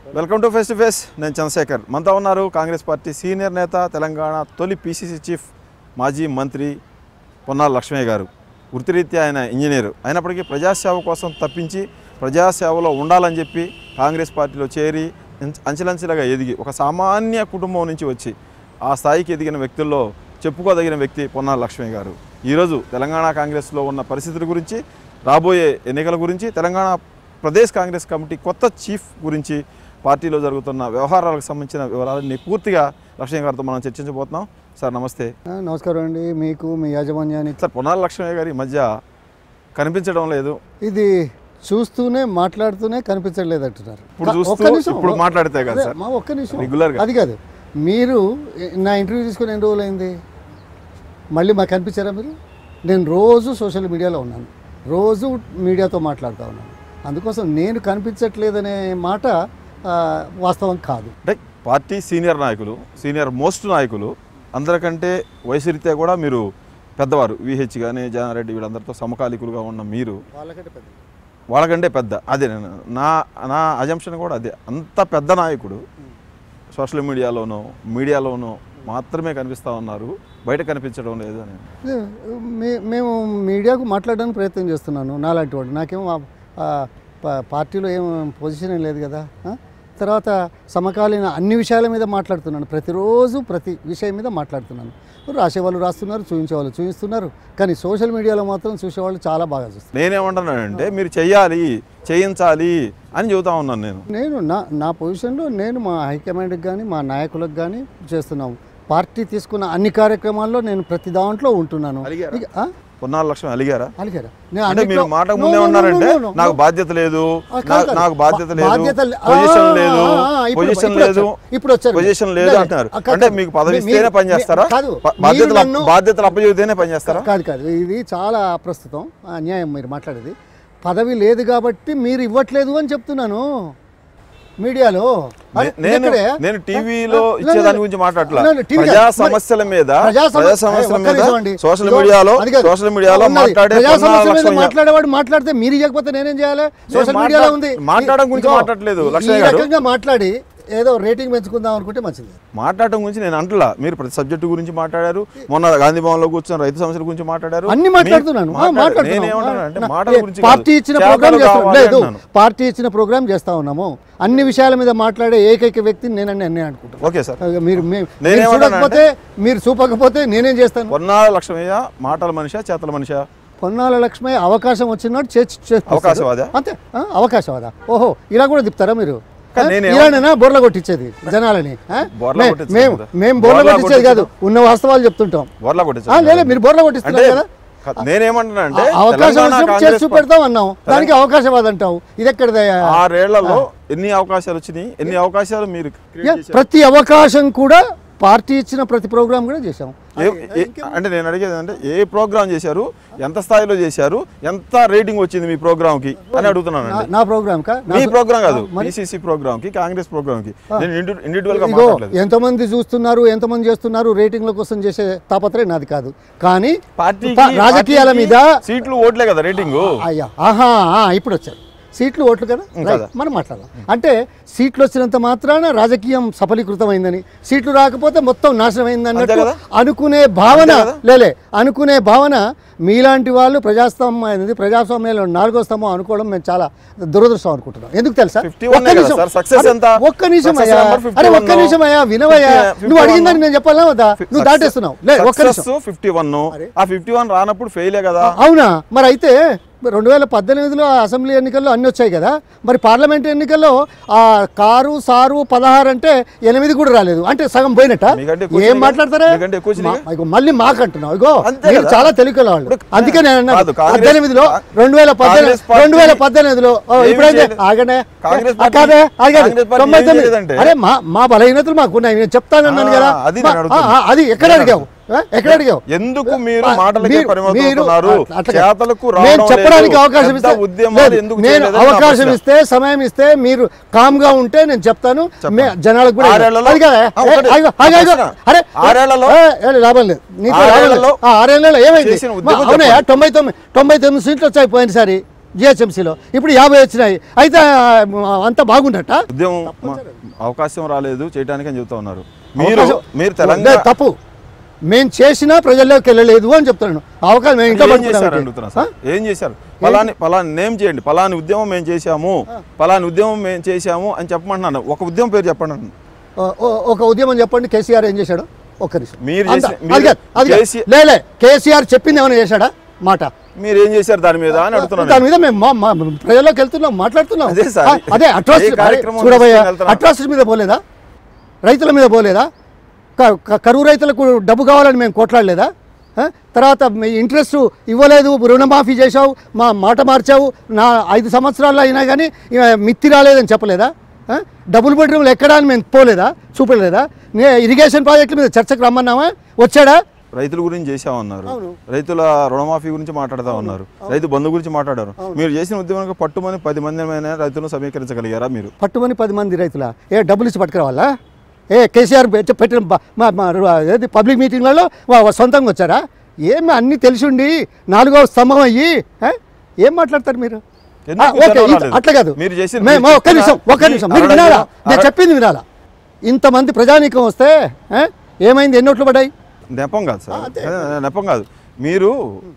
Welcome to face to face నేను చంద్రశేఖర్ మనతో ఉన్నారు కాంగ్రెస్ పార్టీ సీనియర్ నేత తెలంగాణ తొలి పీసీసీ చీఫ్ మాజీ మంత్రి పొన్నాల లక్ష్మయ్య గారు వృత్తిరీత్యా ఆయన ఇంజనీరు అయినప్పటికీ ప్రజాసేవ కోసం తప్పించి ప్రజాసేవలో ఉండాలని చెప్పి కాంగ్రెస్ పార్టీలో చేరి అంచ- అంచెలంచెలుగా ఎదిగి ఒక సామాన్య కుటుంబం నుంచి వచ్చి ఆ స్థాయికి ఎదిగిన వ్యక్తుల్లో చెప్పుకోదగిన వ్యక్తి పొన్నాల లక్ష్మయ్య గారు ఈరోజు తెలంగాణ కాంగ్రెస్లో ఉన్న పరిస్థితుల గురించి రాబోయే ఎన్నికల గురించి తెలంగాణ ప్రదేశ్ కాంగ్రెస్ కమిటీ కొత్త చీఫ్ గురించి పార్టీలో జరుగుతున్న వ్యవహారాలకు సంబంధించిన వివరాలన్నీ పూర్తిగా లక్ష్మయ్య గారితో మనం చర్చించబోతున్నాం సార్ నమస్తే ఆ, నమస్కారం అండి మీకు మీ యాజమాన్యానికి సార్ పొన్నాల లక్ష్మయ్య గారి ఈ మధ్య కనిపించడం లేదు ఇది చూస్తూనే మాట్లాడుతూనే కనిపించట్లేదు అంటున్నారు ఇప్పుడు కా- చూస్తూ ఒక్క నిమిషం, ఇప్పుడు ఒ- మాట్లాడితే కదా అదే, సార్ మా ఒక్క నిమిషం Regular గా. అది కాదు మీరు ఎ- నా ఇంటర్వ్యూ తీసుకుని ఎన్ని రోజులు అయింది మళ్ళీ మాకు కనిపించారా మీరు నేను రోజు సోషల్ మీడియాలో ఉన్నాను రోజు మీడియాతో మాట్లాడుతూ ఉన్నాను అందుకోసం నేను కనిపించట్లేదనే మాట ఆ, వాస్తవం కాదు అంటే పార్టీ సీనియర్ నాయకులు సీనియర్ మోస్ట్ నాయకులు అందరికంటే వయసు రీత్యా కూడా మీరు పెద్దవారు విహెచ్ కానీ జానారెడ్డి వీళ్ళందరితో సమకాలికులుగా ఉన్న మీరు వాళ్ళకంటే పెద్ద వాళ్ళకంటే పెద్ద అదే నేను నా నా అజంప్షన్ కూడా అదే అంత పెద్ద నాయకుడు సోషల్ మీడియాలోనో మీడియాలోనో మాత్రమే కనిపిస్తూ ఉన్నారు బయట కనిపించడం లేదు అని అదే, మే- మేము మీడియాకు మాట్లాడడానికి ప్రయత్నం చేస్తున్నాను నాలాంటి వాడు నాకేం ఆ- ఆ ప- పార్టీలో ఏం పొజిషన్ ఏం లేదు కదా ఆ? తర్వాత సమకాలీన అన్ని విషయాల మీద మాట్లాడుతున్నాను ప్రతిరోజు ప్రతి విషయం మీద మాట్లాడుతున్నాను రాసేవాళ్ళు రాస్తున్నారు చూపించేవాళ్ళు చూపిస్తున్నారు కానీ సోషల్ మీడియాలో మాత్రం చూసేవాళ్ళు చాలా బాగా చూస్తారు నేనేమంటున్నానంటే మీరు చెయ్యాలి చేయించాలి అని చెబుతా ఉన్నాను నేను నేను నా నా పొజిషన్లో నేను మా హైకమాండ్కి కానీ మా నాయకులకు కానీ చేస్తున్నాము పార్టీ తీసుకున్న అన్ని కార్యక్రమాల్లో నేను ప్రతి దాంట్లో ఉంటున్నాను అలిగారా? ఇక, ఆ? పొన్నాల లక్ష్యం అలిగారా అలిగారా నేను అంటే మీరు అన్నిట్లో- మాట No, ముందే no, no, ఉన్నారంటే no, no, no, నాకు no. బాధ్యత లేదు ఆ, కాదు, నా- కాదు. నాకు బాధ్యత బా- లేదు బాధ్యత లే- పొజిషన్ ఆ, లేదు ఆ, ఆ, ఇప్పుడు- పొజిషన్ ఇప్పుడు లేదు వచ్చారు. ఇప్పుడు వచ్చారు. పొజిషన్ లేదు లేదు, అంటున్నారు ఆ, కాదు, అంటే కాదు. మీకు పదవి మీ- ఇస్తేనే మీ- పని చేస్తారా కాదు. బా- మీరు బాధ్యతలు నన్ను- బాధ్యతలు అప్పచెబితేనే పని చేస్తారా కాదు కాదు ఇది చాలా అప్రస్తుతం అన్యాయం మీరు మాట్లాడేది పదవి లేదు కాబట్టి మీరు ఇవ్వట్లేదు అని చెప్తున్నాను మీడియాలో అరే, నే- నేను ఇక్కడే? నేను టీవీలో ఆ, ఇచ్చే లేదు, దాని గురించి మాట్లాడట్లా లేదు, టీవీ ప్రజా కాదు. మరి సమస్యల మీద ప్రజా సమ- ప్రజా అరే, సమస్యల ఒక్క మీద నిమిషం అండి. సోషల్ ఇదిగో, మీడియాలో అది కాదు. సోషల్ మీడియాలో ఉన్నది. మాట్లాడే ప్రజా పొన్నాల సమస్యల మీద లక్ష్మయ్య. మాట్లాడేవాడు మాట్లాడితే మీరు ఇవ్వకపోతే నేనేం చేయాలి సోషల్ మాట్లా- మీడియాలో ఉంది మాట్లాడడం గురించి ఇదిగో, మాట్లాడట్లేదు, ఈ- లక్ష్మయ్య ఈ గారు. రకంగా మాట్లాడి ఏదో రేటింగ్ పెంచుకుందాం అనుకుంటే మంచిది మాట్లాడటం గురించి నేను అంటలా మీరు ప్రతి సబ్జెక్టు గురించి మాట్లాడారు మొన్న గాంధీ భవన్ లో కూర్చొని రైతు సమస్యల గురించి మాట్లాడారు అన్ని మీ- మాట్లాడుతున్నాను ఆ, మాట్లాడారు. మాట్లాడుతున్నాను. నేనేమంటున్నానంటే ఆ, మాటల ఏ, గురించి పార్టీ కాదు. ఇచ్చిన చేతలు ప్రోగ్రామ్ చేస్తాం కావాలి లేదు అంటున్నాను. పార్టీ ఇచ్చిన ప్రోగ్రామ్ చేస్తా ఉన్నాము అన్ని విషయాల మీద మాట్లాడే ఏకైక వ్యక్తిని నేనని నేను అనుకుంటాను ఓకే సార్ మీరు మీ- మీరు నేనేమంటానంటే- చూడకపోతే మీరు చూపకపోతే నేనేం చేస్తాను పొన్నాల లక్ష్మయ్య మాటల మనిషా చేతల మనిషా పొన్నాల లక్ష్మయ్య అవకాశం వచ్చినాడు చేర్చి చేస్తాడు. అవకాశవాదా? అంతే ఆ, అవకాశవాదా ఓహో ఇలా కూడా తిప్పుతారా మీరు కానీ ఆ? నేనేమో- ఇలానేనా బోర్ల కొట్టించేది జనాలని ఆ? బోర్లా మే- కొట్టించదు మేము కదా. మేము బోర్ల బోర్లా కొట్టించేది కాదు కొట్టించదు. ఉన్న వాస్తవాలు చెప్తుంటాం బోర్లా ఆ, కొట్టించారు లేదు మీరు బోర్ల అంటే కొట్టిస్తున్నారు కదా క- నేనేమంటున్నానంటే ఆ- అవకాశం తెలంగాణ వచ్చినప్పుడు చేసి కాంగ్రెస్ చూపెడతాం అన్నాం దానికి అవకాశవాదం అంటావు ఇది ఎక్కడిదయ్యా ఆరేళ్లలో ఎన్ని అవకాశాలు వచ్చినాయి ఎన్ని అవకాశాలు మీరు create యా, చేశారు? ప్రతి అవకాశం కూడా పార్టీ ఇచ్చిన ప్రతి ప్రోగ్రామ్ కూడా చేశాం ఏ- ఏ- అంటే నేను అడిగేది అంటే ఏ ప్రోగ్రామ్ చేశారు ఎంత స్థాయిలో చేశారు ఎంత రేటింగ్ వచ్చింది మీ ప్రోగ్రామ్ కి అని అడుగుతున్నాను నా- నా ప్రోగ్రామ్ కా నా మీ ప్రో- ప్రోగ్రామ్ కాదు ఆ, మరి పిసిసి ప్రోగ్రామ్ కి కాంగ్రెస్ ప్రోగ్రామ్ కి నేను ఇండివిజువల్ గా ఇగో మాట్లాడలేదు ఎంతమంది చూస్తున్నారు ఎంతమంది చేస్తున్నారు రేటింగ్ల కోసం చేసే తాపత్రయం నాది కాదు కానీ పార్టీకి ప- రాజకీయాల పార్టీకి మీద సీట్లు ఓట్లే కదా రేటింగ్ అయ్యా ఆహా ఆ, ఇప్పుడు వచ్చారు సీట్లు ఓట్లు కదా రైట్, మనం మాట్లాడదాం అంటే సీట్లు వచ్చినంత మాత్రాన రాజకీయం సఫలీకృతమైందని సీట్లు రాకపోతే మొత్తం నాశనం అయింది అన్నట్టు కదా? అనుకునే భావన అంతే కదా? లేలే అనుకునే భావన మీలాంటి వాళ్ళు ప్రజాస్వామ్యం అనేది ప్రజాస్వామ్యంలో నాలుగో స్తంభం అనుకోవడం మేము చాలా దురదృష్టం అనుకుంటున్నాం ఎందుకు తెలుసా 51 ఒక్క కదా నిమిషం. సార్, success అరే, ఎంత? ఒక్క నిమిషం Success అయ్యా number 51. అరే ఒక్క నిమిషం అయ్యా వినవయ్యా 50, నువ్వు అడిగిందని నేను చెప్పాలా వద్దా నువ్వు దాటేస్తున్నావు లే ఒక్క నిమిషం ఫిఫ్టీ వన్ ఆ ఫిఫ్టీ వన్ రానప్పుడు ఫెయిలే కదా అవునా మరి అయితే రెండు వేల పద్దెనిమిదిలో అసెంబ్లీ ఎన్నికల్లో అన్ని వచ్చాయి కదా మరి పార్లమెంట్ ఎన్నికల్లో ఆ కారు సారు పదహారు అంటే ఎనిమిది కూడా రాలేదు అంటే సగం పోయినట్ట మీకంటే ఎక్కువ ఏం వచ్చినాయిగా? మాట్లాడతారా మీకంటే ఎక్కువ వచ్చినాయిగా? మా- ఇగో మళ్ళీ మాకంటున్నావు ఇగో అంతే మీరు కదా? చాలా తెలివికల వాళ్ళు ఇప్పుడు అందుకే నేను అన్నాను కాదు, కాంగ్రెస్- పద్దెనిమిదిలో కా- రెండు వేల పద్దెనిమిది కాంగ్రెస్ పార్టీ రెండు వేల పద్దెనిమిదిలో ఓ, ఏమీ ఇప్పుడైతే చేయలేదు. ఆగనే కాంగ్రెస్ ఆ, పార్టీ- కాదే ఆగదు కాంగ్రెస్ పార్టీ తొంభై ఏం తొమ్మిది చేయలేదంటే? అరే మా మా బలహీనతలు మాకున్నాయి నేను చెప్తానన్నాను ఆ, కదా అది మా- నేను అడుగుతున్నా. ఆ, ఆ, అది ఎక్కడ నేను అడిగావు ఆ, ఎక్కడ అడిగావు ఎందుకు మీరు ఆ, మాటలకే మీరు- పరిమితమవుతున్నారు మీరు అట్లా కాదు. చేతలకు నేను రావడం చెప్పడానికి లేదు. అవకాశం పెద్ద ఇస్తే ఉద్యమాలు లేదు, ఎందుకు నేను చేయలేదని నా అవకాశం ప్రశ్న. ఇస్తే సమయం ఇస్తే మీరు కామ్ గా ఉంటే నేను చెప్తాను మే- జనాలకు కూడా ఆరేళ్లలో- అది కాదా? ఆ, ఏ, ఒకటి. ఆగు, ఆగు, ఆగు. ప్రశ్న. అరే ఆరేళ్లలో- ఏ, ఏ, లాభం లేదు నీతో లాభం లేదు. ఆరేళ్లలో ఆ, ఆరేళ్లలో ఏమైంది చేసిన మా- ఉద్యమం అవునయ్యా చెప్పండి. తొంభై తొమ్మిది తొంభై తొమ్మిది సీట్లు వచ్చాయి పోయినసారి జిహెచ్ఎంసీలో ఇప్పుడు యాభై వచ్చినాయి అయితే ఆ, అంత బాగుండట ఉద్యమం మ- అవకాశం రాలేదు చేయడానికి అని చెబుతా ఉన్నారు మీరు అవకాశం- మీరు లేదు, తెలంగాణ తప్పు మేము చేసినా ప్రజల్లోకి వెళ్ళలేదు అని చెప్తున్నాను అవకాశం మేము ఇంకా ఏం పట్టుకున్నాం చేశారు ఏంటి? అడుగుతున్నా సార్ ఏం చేశారు పలాని పలాని నేమ్ చేయండి పలాని ఉద్యమం మేము చేశాము పలాని ఉద్యమం మేము చేశాము అని చెప్పమంటున్నాను ఒక ఉద్యమం పేరు చెప్పండి అన్న. ఓ- ఓ- ఒక ఉద్యమం చెప్పండి కేసీఆర్ ఏం చేశాడు ఒక్క నిమిషం మీరు అంత- చేసిన- అది కాదు, అది కాదు. కేసీ- లేలే కేసీఆర్ చెప్పింది ఏమైనా చేశాడా మాట మీరు ఏం చేశారు దాని మీద అని అడుగుతున్నాను దాని మీద మేము మా- మా ప్రజల్లోకి వెళ్తున్నాం మాట్లాడుతున్నాం అదే సార్. ఆ, అదే అట్రాసిటీ ఏ కార్యక్రమం చూడబోయా తీసుకుని వెళ్తున్నారు? అట్రాసిటీ మీద పోలేదా రైతుల మీద పోలేదా క- క- కరువు రైతులకు డబ్బు కావాలని మేము కొట్లాడలేదా ఆ? తర్వాత మీ ఇంట్రెస్ట్ ఇవ్వలేదు రుణమాఫీ చేశావు మా మాట మార్చావు నా ఐదు సంవత్సరాలు అయినా కానీ ఇక మిత్తి రాలేదని చెప్పలేదా ఆ? డబుల్ బెడ్రూమ్లు ఎక్కడా అని మేము పోలేదా చూపలేదా నే ఇరిగేషన్ ప్రాజెక్టుల మీద చర్చకు రమ్మన్నామా వచ్చాడా రైతుల గురించి చేశామన్నారు అవును. రైతుల రుణమాఫీ గురించి మాట్లాడతా ఉన్నారు రైతు బంధు గురించి మాట్లాడారు మీరు చేసిన ఉద్యమానికి పట్టుమని పది మంది ఏమైనా రైతులను సమీకరించగలిగారా మీరు పట్టుమని పది మంది రైతుల ఏ డబ్బులు ఇచ్చి పట్టుకురావాలా ఏ కేసీఆర్ పెట్టి- పెట్టిన బ- మా- మా- ఏది పబ్లిక్ మీటింగ్లలో వా- వా సొంతంగా వచ్చారా ఏమి అన్నీ తెలిసిండి నాలుగో స్తంభం అయ్యి ఏ? ఏం మాట్లాడతారు మీరు ఎందుకు ఆ, ఓకే జనం ఇంత- రాలేదు? అట్లా కాదు మీరు చేసిన- మేము మీరు ఒక్క నిమిషం చెప్పిన- ఒక్క నిమిషం మీ మీరు అరవై వినాలా వేల- నేను అరవై- చెప్పింది వినాలా ఇంతమంది ప్రజానీకం వస్తే ఏ? ఏమైంది ఎన్నోట్లు పడ్డాయి నెపం కాదు సార్ అదే, నెపం కాదు మీరు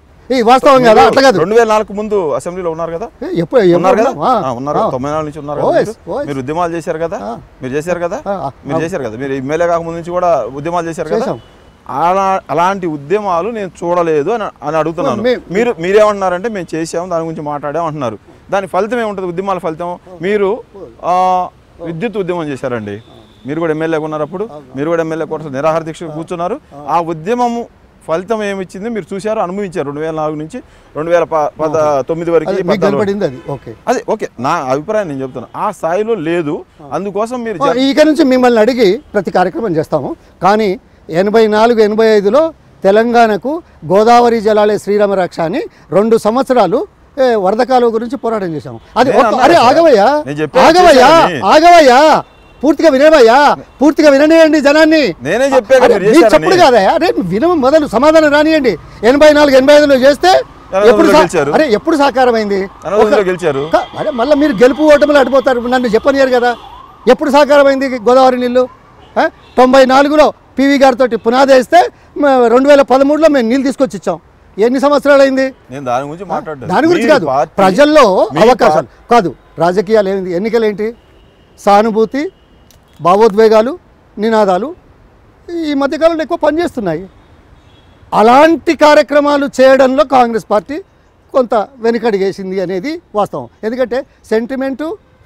ఈ వాస్తవం కదా అట్లా కాదు రెండు వేల నాలుగు ముందు అసెంబ్లీలో ఉన్నారు కదా ఏ, ఎప్పుడు ఉన్నారు కదా ఎప్పుడు? ఆ, ఆ, ఉన్నారు ఆ. తొంభై నాలుగు నుంచి ఉన్నారు ఓ, కదా ఎస్, మీరు? Oh, yes. మీరు ఉద్యమాలు చేశారు కదా ఆ. మీరు చేశారు కదా ఆ, ఆ, మీరు చేశారు కదా మీరు ఎమ్మెల్యే కాకముందు నుంచి కూడా ఉద్యమాలు చేశారు కదా చేశాం. అలా అలాంటి ఉద్యమాలు నేను చూడలేదు అని అని అడుగుతున్నాను మే- మీరు మీరేమంటున్నారంటే మేము చేసాము దాని గురించి మాట్లాడాము అంటున్నారు దాని ఫలితం ఏముంటుంది ఉద్యమాల ఫలితం మీరు ఆ, విద్యుత్ ఉద్యమం చేశారండి మీరు కూడా ఎమ్మెల్యేగా ఉన్నారు అప్పుడు మీరు కూడా ఎమ్మెల్యే కోసం నిరాహార దీక్ష కూర్చున్నారు ఆ ఉద్యమము ఫలితం ఏమిచ్చింది మీరు చూశారు అనుభవించారు రెండు వేల నాలుగు నుంచి రెండు వేల ప- పద తొమ్మిది వరకు అది మీకు పద్నాలుగు వరకు. కనపడింది అది ఓకే అదే ఓకే నా అభిప్రాయం నేను చెప్తాను ఆ స్థాయిలో లేదు అందుకోసం మీరు ఆ, జన- ఇక నుంచి మిమ్మల్ని అడిగి ప్రతి కార్యక్రమం చేస్తాము కానీ ఎనభై నాలుగు ఎనభై ఐదులో తెలంగాణకు గోదావరి జలాలే శ్రీరామ రక్ష అని రెండు సంవత్సరాలు ఏ, వరద కాలువ గురించి పోరాటం చేశాము అది నేను ఒక్క- అన్నా అరే సార్. ఆగవయ్యా నేను చెప్పేది ఆగవయ్యా చేశానని. ఆగవయ్యా పూర్తిగా వినవయ్యా పూర్తిగా విననియండి జనాన్ని నేనే చెప్పాను అరే, మీరు మీరు చేశారని. చెప్పుడు కాదా అరే విన మొదలు సమాధానం రానియండి ఎనభై నాలుగు ఎనభై ఐదులో చేస్తే ఎనభై ఎప్పుడు ఐదులో సా- గెలిచారు. అరే ఎప్పుడు సాకారమైంది ఎనభై ఐదులో గెలిచారు క- అరే మళ్ళీ మీరు గెలుపు ఓటములు అడిపోతారు నన్ను చెప్పనియరు కదా ఎప్పుడు సాకారమైంది గోదావరి నీళ్ళు ఆ? తొంభై నాలుగులో పివి గారితో పునాది వేస్తే మ- రెండు వేల పదమూడులో మేము నీళ్ళు తీసుకొచ్చి ఇచ్చాం ఎన్ని సంవత్సరాలు అయింది నేను దాని గురించి మాట్లాడ్డాను దాని గురించి మీ కాదు పార్టీ- ప్రజల్లో మీ అవకాశాలు కాదు రాజకీయాలు ఏంటి ఎన్నికలు ఏంటి సానుభూతి భావోద్వేగాలు నినాదాలు ఈ మధ్యకాలంలో ఎక్కువ పనిచేస్తున్నాయి అలాంటి కార్యక్రమాలు చేయడంలో కాంగ్రెస్ పార్టీ కొంత వెనుకడిగేసింది అనేది వాస్తవం ఎందుకంటే sentiment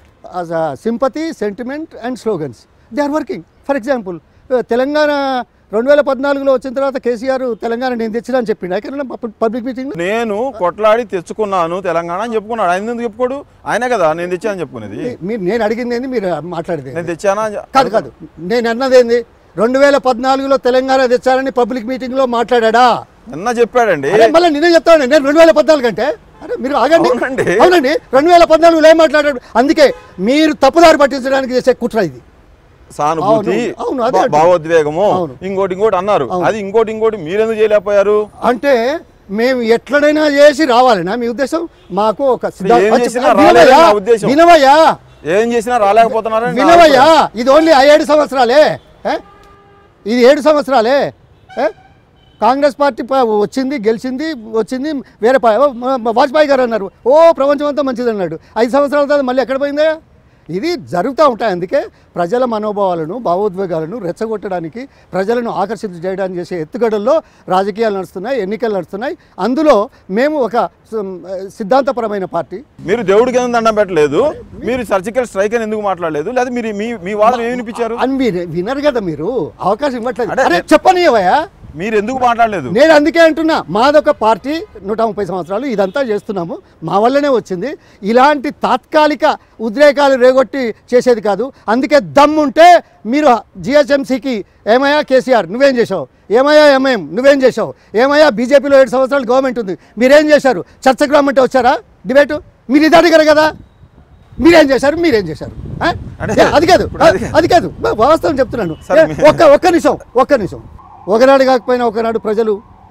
sympathy sentiment and slogans they are working for example Telangana రెండు వేల పద్నాలుగులో వచ్చిన తర్వాత కేసీఆర్ తెలంగాణ నేను తెచ్చినా అని చెప్పిండు ఎక్కడ పబ్లిక్ మీటింగ్ నేను కొట్లాడి తెచ్చుకున్నాను తెలంగాణ అని చెప్పుకున్నాడు ఆయన ఎందుకు చెప్పుకోడు ఆయనే కదా నేను తెచ్చానని చెప్పుకునేది మీరు నేను అడిగింది ఏంది మీరు మాట్లాడేది ఏంది? నేను తెచ్చానా అని చె- కాదు కాదు నేను అన్నది ఏంది రెండు వేల పద్నాలుగులో తెలంగాణ తెచ్చారని పబ్లిక్ మీటింగ్లో మాట్లాడా నిన్న చెప్పాడండి అరే మళ్ళీ నేనే చెప్తాను నేను రెండు వేల పద్నాలుగు అంటే అరే మీరు ఆగండి అవునండి. అవునండి రెండు వేల పద్నాలుగులో ఏం మాట్లాడాడు అందుకే మీరు తప్పుదారి పట్టించడానికి చేసే కుట్ర ఇది సానుభూతి అవును, అవును, అదే భా- అంటున్నా. భావోద్వేగము అవును. ఇంకోటి ఇంకోటి అన్నారు అది ఇంకోటి ఇంకోటి మీరెందుకు చేయలేకపోయారు అంటే మేము ఎట్లనైనా చేసి రావాలనా మీ ఉద్దేశం మాకు ఒక సిద్ధా- ఏం చేసినా వినవయ్యా, రాలేదని నా ఉద్దేశం. వినవయ్యా ఏం చేసినా రాలేకపోతున్నారని నా వినవయ్యా అభిప్రాయం. ఇది ఓన్లీ ఆ ఏడు సంవత్సరాలే ఏ? ఇది ఏడు సంవత్సరాలే ఏ? కాంగ్రెస్ పార్టీ ప- వచ్చింది గెలిచింది వచ్చింది వేరే పా- ఓ, మ- మ- వాజ్పేయి గారు అన్నారు ఓ ప్రపంచం అంతా మంచిది అన్నాడు ఐదు సంవత్సరాల తర్వాత మళ్ళీ ఎక్కడ పోయిందా ఇది జరుగుతూ ఉంటాయి అందుకే ప్రజల మనోభావాలను భావోద్వేగాలను రెచ్చగొట్టడానికి ప్రజలను ఆకర్షిత చేయడానికి చేసే ఎత్తుగడల్లో రాజకీయాలు నడుస్తున్నాయి ఎన్నికలు నడుస్తున్నాయి అందులో మేము ఒక సం- సిద్ధాంతపరమైన పార్టీ మీరు దేవుడికి ఎందుకు దండం పెట్టలేదు మీరు సర్జికల్ స్ట్రైక్ అని ఎందుకు మాట్లాడలేదు లేదా మీరు మీ మీ వాదన ఏమి వినిపించారు అని మీరు వినరు కదా మీరు అవకాశం ఇవ్వట్లేదు అదే- అరే చెప్పనియవయ్యా మీరు ఎందుకు మాట్లాడలేదు నేను అందుకే అంటున్నా మాదొక పార్టీ నూట ముప్పై సంవత్సరాలు ఇదంతా చేస్తున్నాము మా వల్లనే వచ్చింది ఇలాంటి తాత్కాలిక ఉద్రేకాలు రేగొట్టి చేసేది కాదు అందుకే దమ్ముంటే మీరు జిహెచ్ఎంసీకి ఏమయ్యా కేసీఆర్ నువ్వేం చేసావు ఏమయ్యా ఎంఐఎం నువ్వేం చేసావు ఏమయ్యా బీజేపీలో ఏడు సంవత్సరాలు గవర్నమెంట్ ఉంది మీరేం చేశారు చర్చకు రమ్మంటే వచ్చారా డిబేటు మీరు ఇది అడిగారు కదా మీరేం చేశారు మీరేం చేశారు ఆ? అంటే ఏ, అది కాదు ఇప్పుడు అది- అది కాదు వాస్తవం చెప్తున్నాను సరే, ఏ, మీ- ఒక్క ఒక్క నిమిషం ఒక్క నిమిషం ఒకనాడు కాకపోయినా ఒకనాడు ప్రజలు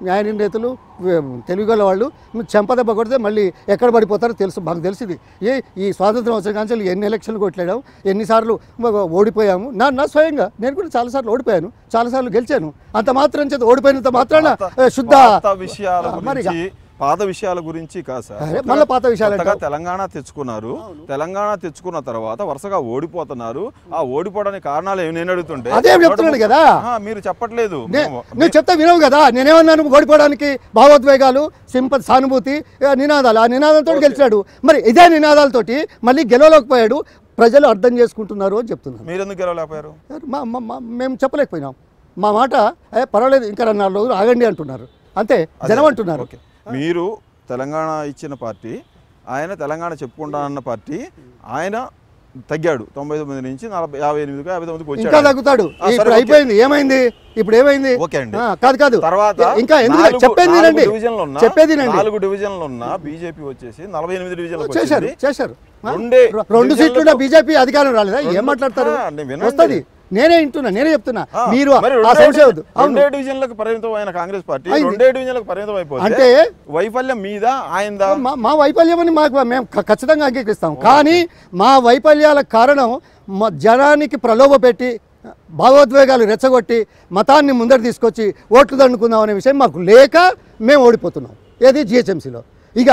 న్యాయ నిర్ణేతలు తెలుగు గల వాళ్ళు చెంపదెబ్బ కొడితే మళ్ళీ ఎక్కడ పడిపోతారో తెలుసు మాకు తెలిసింది ఏ ఈ స్వాతంత్రం వచ్చిన కానీ ఎన్ని ఎలక్షన్లు కొట్లాడాము ఎన్నిసార్లు మ- ఓడిపోయాము నా నా స్వయంగా నేను కూడా చాలాసార్లు ఓడిపోయాను చాలాసార్లు గెలిచాను అంత మాత్రం చేత ఓడిపోయినంత మాత్రాన ఏ, శుద్ధ పాత విషయాల ఆ, మరి గురించి పాత విషయాల గురించి కాదు సార్ అరే, మళ్ళా పాత విషయాలు కొత్తగా అంటావు. తెలంగాణ తెచ్చుకున్నారు తెలంగాణ తెచ్చుకున్న తర్వాత వరుసగా ఓడిపోతున్నారు ఆ ఓడిపోవడానికి కారణాలు ఏమి నేను అడుగుతుంటే అదే చెప్తున్నాను కదా. ఆహా, మీరు చెప్పట్లేదు నే- మేము- నేను చెప్తా వినవు కదా నేనేమన్నాను ఓడిపోవడానికి భావోద్వేగాలు సింపతి సానుభూతి ఆ, నినాదాలు ఆ నినాదంతో గెలిచాడు మరి ఇదే నినాదాలతోటి మళ్ళీ గెలవలేకపోయాడు ప్రజలు అర్థం చేసుకుంటున్నారు అని చెప్తున్నారు మీరెందుకు గెలవలేకపోయారు మా మా- మా- మేము చెప్పలేకపోయినాం మా మాట ఏ పర్వాలేదు ఇంకా రెండు నాలుగు రోజులు ఆగండి అంటున్నారు అంతే జనం అంటున్నారు ఓకే మీరు తెలంగాణ ఇచ్చిన పార్టీ ఆయన తెలంగాణ చెప్పుకుంటానన్న పార్టీ ఆయన తగ్గాడు తొంభై తొమ్మిది నుంచి నలభై యాభై ఎనిమిదికి యాభై తొమ్మిదికి ఇంకా వచ్చాడు తగ్గుతాడు ఆ, సరే, ఇప్పుడు ఓకే. అయిపోయింది ఏమైంది ఇప్పుడు ఏమైంది ఓకే అండి. ఆ, కాదు కాదు తర్వాత ఇంకా ఎందుకు నాలుగు- చెప్పేది నాలుగు వినండి డివిజన్లు ఉన్న చెప్పేది వినండి నాలుగు డివిజన్లు ఉన్న బీజేపీ వచ్చేసి నలభై ఎనిమిది డివిజన్లకు చేశారు వచ్చింది చేశారు ఆ? రెండే రె- రెండు డివిజన్లతో- సీట్లు బీజేపీ అధికారం రాలేదా ఏం రెండు- మాట్లాడతారు ఆ, నేను వినండి. వస్తుంది నేనే వింటున్నా నేనే చెప్తున్నా ఆ, మీరు మరి ఆ రెండే సంశయం వద్దు. డివి- అవును రెండే డివిజన్లకు పరిమితం అయిన కాంగ్రెస్ పార్టీ అయింది. రెండే డివిజన్లకు పరిమితం అయిపోతే అంటే వైఫల్యం మీద ఆయనదా మా- మా వైఫల్యం అని మాకు మేము ఖ- ఖచ్చితంగా అంగీకరిస్తాం కానీ మా వైఫల్యాలకు కారణం మా జనానికి ప్రలోభ పెట్టి భావోద్వేగాలు రెచ్చగొట్టి మతాన్ని ముందర తీసుకొచ్చి ఓట్లు దండుకుందాం అనే విషయం మాకు లేక మేము ఓడిపోతున్నాం ఏది జిహెచ్ఎంసీలో ఇక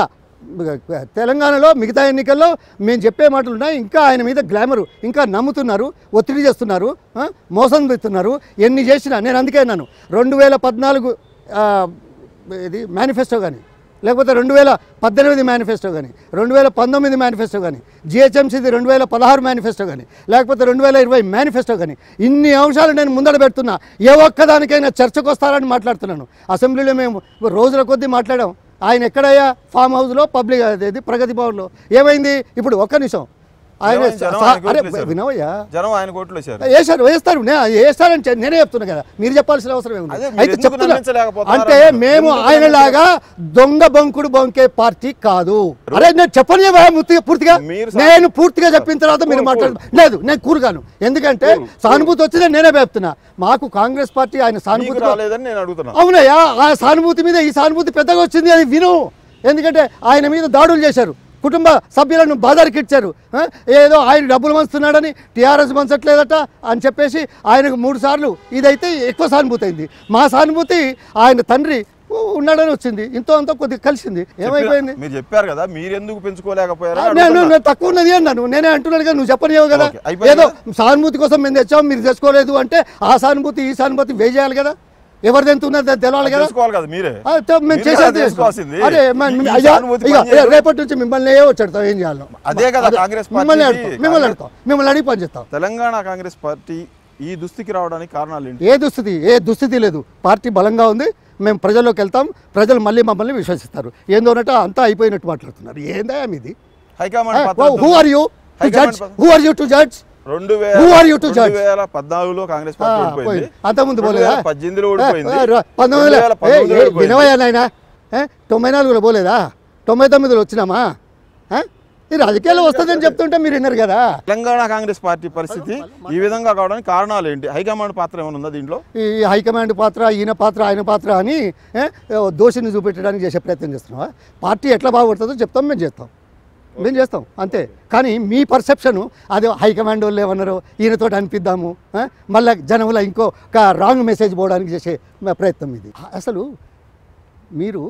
తెలంగాణలో మిగతా ఎన్నికల్లో మేము చెప్పే మాటలు ఉన్నాయి ఇంకా ఆయన మీద గ్లామరు ఇంకా నమ్ముతున్నారు ఒత్తిడి చేస్తున్నారు ఆ, మోసం పెడుతున్నారు ఎన్ని చేసినా నేను అందుకే అన్నాను రెండు వేల పద్నాలుగు ఆ, ఇది మేనిఫెస్టో కానీ లేకపోతే రెండు వేల పద్దెనిమిది మేనిఫెస్టో కానీ రెండు వేల పంతొమ్మిది మేనిఫెస్టో కానీ జిహెచ్ఎంసీది రెండు వేల పదహారు మేనిఫెస్టో కానీ లేకపోతే రెండు వేల ఇరవై మేనిఫెస్టో కానీ ఇన్ని అంశాలు నేను ముందర పెడుతున్నా ఏ ఒక్కదానికైనా చర్చకు వస్తారని మాట్లాడుతున్నాను అసెంబ్లీలో మేము రోజుల కొద్దీ మాట్లాడాం ఆయన ఎక్కడయ్యా ఫామ్ హౌస్లో పబ్లిక్ అదేది ప్రగతి భవన్లో ఏమైంది ఇప్పుడు ఒక్క నిమిషం ఆయన జనం- జనం సా- ఆయనకు అరే ఓట్లేశారు. వినవయ్యా జనం ఆయన కోట్లు వేశారు వేస్తారు వేస్తారు నే- వేస్తారని చె- నేనే చెప్తున్నా కదా మీరు చెప్పాల్సిన అవసరం ఏముంది అదే మీరు అయితే ఎందుకు చెప్తున్నా నమ్మించలేకపోతున్నారు అంటే అంటున్నా. మేము ఎందుకు ఆయనలాగా దొంగ బంకుడు బొంకే పార్టీ కాదు అరే నేను చెప్పని పూర్తిగా మీరు సా- నేను పూర్తిగా చెప్పిన తర్వాత మీరు కూల్, మాట్లాడు లేదు నేను కూరుగాను ఎందుకంటే సానుభూతి వచ్చిందే నేనే చెప్తున్నా మాకు కాంగ్రెస్ పార్టీ ఆయన మీకు సానుభూతి రాలేదని నేను అడుగుతున్నా అవునయ్యా ఆ సానుభూతి మీద ఈ సానుభూతి పెద్దగా వచ్చింది అది విను ఎందుకంటే ఆయన మీద దాడులు చేశారు కుటుంబ సభ్యులను బాధారికిచ్చారు ఆ? ఏదో ఆయన డబ్బులు మంచుతున్నాడని టీఆర్ఎస్ మంచట్లేదట అని చెప్పేసి ఆయనకు మూడు సార్లు ఇదైతే ఎక్కువ సానుభూతి అయింది మా సానుభూతి ఆయన తండ్రి ఉన్నాడని వచ్చింది ఇంతో అంతో కొద్దిగా కలిసింది ఏమైపోయింది మీరు చెప్పారు కదా మీరు ఎందుకు పెంచుకోలేకపోయారు ఆ, నేను నేను తక్కువ ఉన్నది అన్నాను నేనే అంటున్నాను కదా నువ్వు చెప్పనివ్వు కదా ఓకే, అయిపోయింది ఏదో సానుభూతి కోసం మేము తెచ్చాం మీరు తెచ్చుకోలేదు అంటే ఆ సానుభూతి ఈ సానుభూతి వేసేయాలి కదా ఎవరిది ఎంత ఉన్నది తెలవాలి కదా తెలుసుకోవాలి కదా మీరే ఆ, తో- మేము మీరే చేసేది కదా తెలుసుకోవాల్సింది. అదే మ- ఈ- ఈ అయ్యా, సానుభూతి ఇక పనిచేయదు. రేపటి నుంచి మిమ్మల్ని వచ్చాడుతాం ఏం చేయాలి అదే కదా కాంగ్రెస్ మిమ్మల్ని పార్టీకి- అడుగుతాం మిమ్మల్ని అడుగుతాం మిమ్మల్ని అడిగి పని చేస్తాం తెలంగాణ కాంగ్రెస్ పార్టీ ఈ దుస్థితికి రావడానికి కారణాలు ఏంటి ఏ దుస్థితి ఏ దుస్థితి లేదు పార్టీ బలంగా ఉంది మేము ప్రజల్లోకి వెళ్తాం ప్రజలు మళ్ళీ మమ్మల్ని విశ్వసిస్తారు ఏందోనట అంతా అయిపోయినట్టు మాట్లాడుతున్నారు ఏందా మీది హైకమాండ్ పాత్ర who are you to high command judge పాత్ర- who are you to judge రెండు Who are you to వేల judge? రెండు వేల పద్నాలుగులో కాంగ్రెస్ పార్టీ ఆ, ఓడిపోయింది పోయింది. అంతకుముందు రెండు పోలేదా? వేల పద్దెనిమిదిలో ఓడిపోయింది ఏ, ఏ, ర- పంతొమ్మిదిలో రెండు వేల ఏ, పంతొమ్మిదిలో ఏ, ఓడిపోయింది. వినవయ్యా నాయన ఏ, తొంభై నాలుగులో పోలేదా తొంభై తొమ్మిదిలో వచ్చినామా ఏ? ఈ రాజకీయాల్లో వస్తుందని చెప్తుంటే మీరు విన్నారు కదా తెలంగాణ కాంగ్రెస్ పార్టీ పరిస్థితి ఈ విధంగా కావడానికి కారణాలు ఏంటి హైకమాండ్ పాత్ర ఏమైనా ఉందా దీంట్లో ఈ హైకమాండ్ పాత్ర ఈయన పాత్ర ఆయన పాత్ర అని ఏ, దోషిని చూపెట్టడానికి చేసే ప్రయత్నం చేస్తున్నావా పార్టీ ఎట్లా బాగుపడుతుందో చెప్తాం మేము చేస్తాం మేము చేస్తాం అంతే కానీ మీ పర్సెప్షను అదే హైకమాండ్ వాళ్ళు ఏమన్నారో ఈయనతో అనిపిద్దాము ఆ? మళ్ళా జనంలో ఇంకో రాంగ్ మెసేజ్ పోవడానికి చేసే మా ప్రయత్నం ఇది అసలు మీరు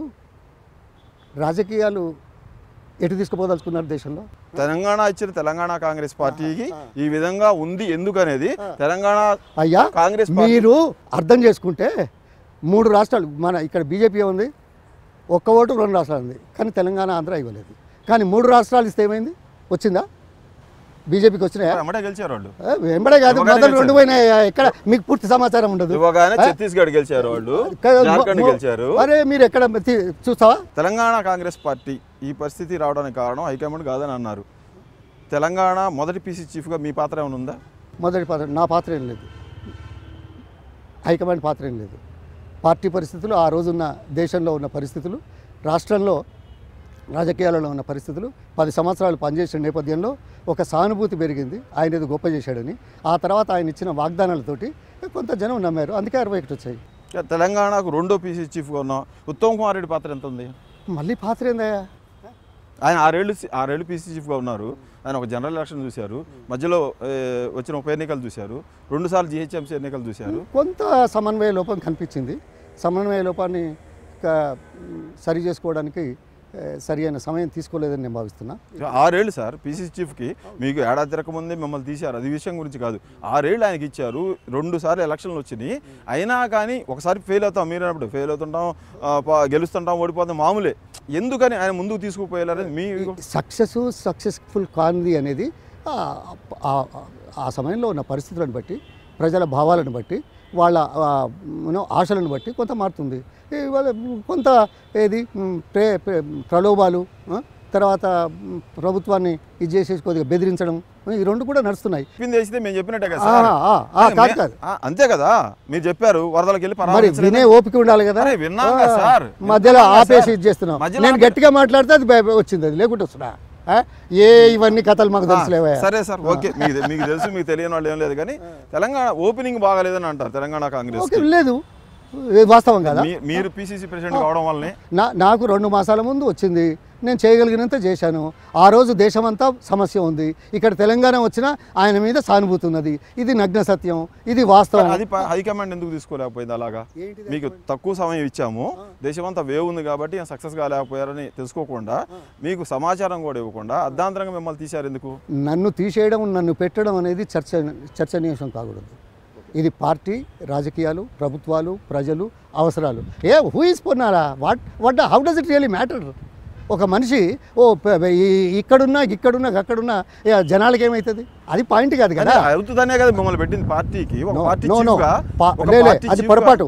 రాజకీయాలు ఎటు తీసుకుపోదలుచుకున్నారు దేశంలో తెలంగాణ ఇచ్చిన తెలంగాణ కాంగ్రెస్ పార్టీకి ఈ విధంగా ఉంది ఎందుకనేది తెలంగాణ అయ్యా కాంగ్రెస్ పార్టీ మీరు అర్థం చేసుకుంటే మూడు రాష్ట్రాలు మన ఇక్కడ బీజేపీ ఉంది ఒక్క ఓటు రెండు రాష్ట్రాలు ఉంది కానీ తెలంగాణ ఆంధ్ర ఇవ్వలేదు కానీ మూడు రాష్ట్రాలు ఇస్తే ఏమైంది వచ్చిందా బీజేపీకి వచ్చినాయా ఎమ్మటే గెలిచారు వాళ్ళు ఏ, వెంబడే కాదు ఇవ్వగానే మొదలు రెండు గెలిచారు. పోయినాయి ఎక్కడ మీకు పూర్తి సమాచారం ఉండదు ఇవ్వగానే ఛత్తీస్గఢ్ గెలిచారు వాళ్ళు కదా, జార్ఖండ్ మొ- గెలిచారు అరే మీరు ఎక్కడ తీ- చూస్తావా తెలంగాణ కాంగ్రెస్ పార్టీ ఈ పరిస్థితి రావడానికి కారణం హైకమాండ్ కాదని అన్నారు తెలంగాణ మొదటి పీసీ చీఫ్గా మీ పాత్ర ఏమైనా ఉందా మొదటి పాత్ర నా పాత్ర ఏం లేదు హైకమాండ్ పాత్ర ఏం లేదు పార్టీ పరిస్థితులు ఆ రోజున్న దేశంలో ఉన్న పరిస్థితులు రాష్ట్రంలో రాజకీయాలలో ఉన్న పరిస్థితులు పది సంవత్సరాలు పనిచేసిన నేపథ్యంలో ఒక సానుభూతి పెరిగింది ఆయన ఏదో గొప్ప చేశాడని ఆ తర్వాత ఆయన ఇచ్చిన వాగ్దానాలతోటి కొంత జనం నమ్మారు అందుకే అరవై ఒకటి వచ్చాయి ఇక తెలంగాణకు రెండో పీసీ చీఫ్గా ఉన్నాం ఉత్తమ్ కుమార్ రెడ్డి పాత్ర ఎంత ఉంది మళ్ళీ పాత్ర ఏందయ్యా ఆయన ఆరేళ్ళు సి- ఆరేళ్ళు పీసీ చీఫ్గా ఉన్నారు ఆయన ఒక జనరల్ ఎలక్షన్ చూశారు మధ్యలో ఏ, వచ్చిన ఉప ఎన్నికలు చూశారు రెండుసార్లు జిహెచ్ఎంసీ ఎన్నికలు చూశారు కొంత సమన్వయ లోపం కనిపించింది సమన్వయ లోపాన్ని క- సరి చేసుకోవడానికి ఏ, సరి అయిన సమయం తీసుకోలేదని నేను భావిస్తున్నా ఇక ఆరేళ్ళు సార్ పీసీ చీఫ్కి మీకు ఏడాది తిరగముందే మిమ్మల్ని తీశారు అది విషయం గురించి కాదు ఆరేళ్ళు ఆయనకి ఇచ్చారు రెండు సార్లు ఎలక్షన్లు వచ్చినాయి అయినా కానీ ఒకసారి ఫెయిల్ అవుతాం మీరు అన్నప్పుడు ఫెయిల్ అవుతుంటాం ఆ, ప- గెలుస్తుంటాం ఓడిపోతాం మామూలే ఎందుకని ఆయన ముందుకు తీసుకుపోయారని మీ సక్సెస్ సక్సెస్ఫుల్ కానిది అనేది ఆ- ఆ- ఆ సమయంలో ఉన్న పరిస్థితులను బట్టి ప్రజల భావాలను బట్టి వాళ్ళ ఆ, యూనో ఆశలను బట్టి కొంత మారుతుంది ఇవాళ కొంత ఏది మ్, ప్రే ప్రే- ప్రలోభాలు ఆ, తర్వాత మ్, ప్రభుత్వాన్ని ఇది చేసేసి కొద్దిగా బెదిరించడం ఈ రెండు కూడా నడుస్తున్నాయి చెప్పింది వేసితే మేము చెప్పినట్టే కదా ఆ, సార్ ఆ, ఆ, కాదు కాదు ఆ, అంతే కదా మీరు చెప్పారు వరదలకి వెళ్ళి మరి పరామర్శించలేదు. వినే ఓపిక ఉండాలి కదా అరే, విన్నాం కదా సార్. మధ్యలో విన్నాం కదా ఆపేసి సార్. ఇది చేస్తున్నాం మధ్యలో నేను ఆపే- గట్టిగా మాట్లాడితే అది బయ- వచ్చింది అది లేకుంటే వస్తున్నా ఆ? ఏ ఇవన్నీ కథలు మాకు తెలుసులేవా సరే సార్ ఓకే మీకు మీకు తెలుసు మీకు తెలియని వాళ్ళు ఏం లేదు కానీ తెలంగాణ ఓపెనింగ్ బాగాలేదని అంటారు తెలంగాణ కాంగ్రెస్ ఓకే లేదు ఇది వాస్తవం కదా మీ- మీరు పిసిసి ప్రెసిడెంట్ కావడం వల్లనే నా నాకు రెండు మాసాల ముందు వచ్చింది నేను చేయగలిగినంత చేశాను ఆ రోజు దేశమంతా సమస్య ఉంది ఇక్కడ తెలంగాణ వచ్చినా ఆయన మీద సానుభూతి ఉన్నది ఇది నగ్న సత్యం ఇది వాస్తవం అది ప- హైకమాండ్ ఎందుకు తీసుకోలేకపోయింది అలాగా ఏంటిది మీకు తక్కువ సమయం ఇచ్చాము దేశమంతా వేవ్ ఉంది కాబట్టి సక్సెస్ కాలేకపోయారని తెలుసుకోకుండా మీకు సమాచారం కూడా ఇవ్వకుండా అర్ధాంతరంగా మిమ్మల్ని తీశారు ఎందుకు నన్ను తీసేయడం నన్ను పెట్టడం అనేది చర్చ చర్చనీయాంశం కాకూడదు ఇది పార్టీ రాజకీయాలు ప్రభుత్వాలు ప్రజలు అవసరాలు ఏ who is Ponnala what what how does it really matter ఒక మనిషి ఓ ప- ప- ఈ- ఇక్కడున్నా ఇక్కడున్నా అక్కడున్నా ఏ, జనాలకి ఏమవుతుంది అది పాయింట్ కాదు కదా కానీ అవుతుందనే కదా మిమ్మల్ని పెట్టింది పార్టీకి ఒక నో పార్టీ నో నో చీఫ్గా పా- ఒక లే, లే, పార్టీ అది చీఫ్గా- పొరపాటు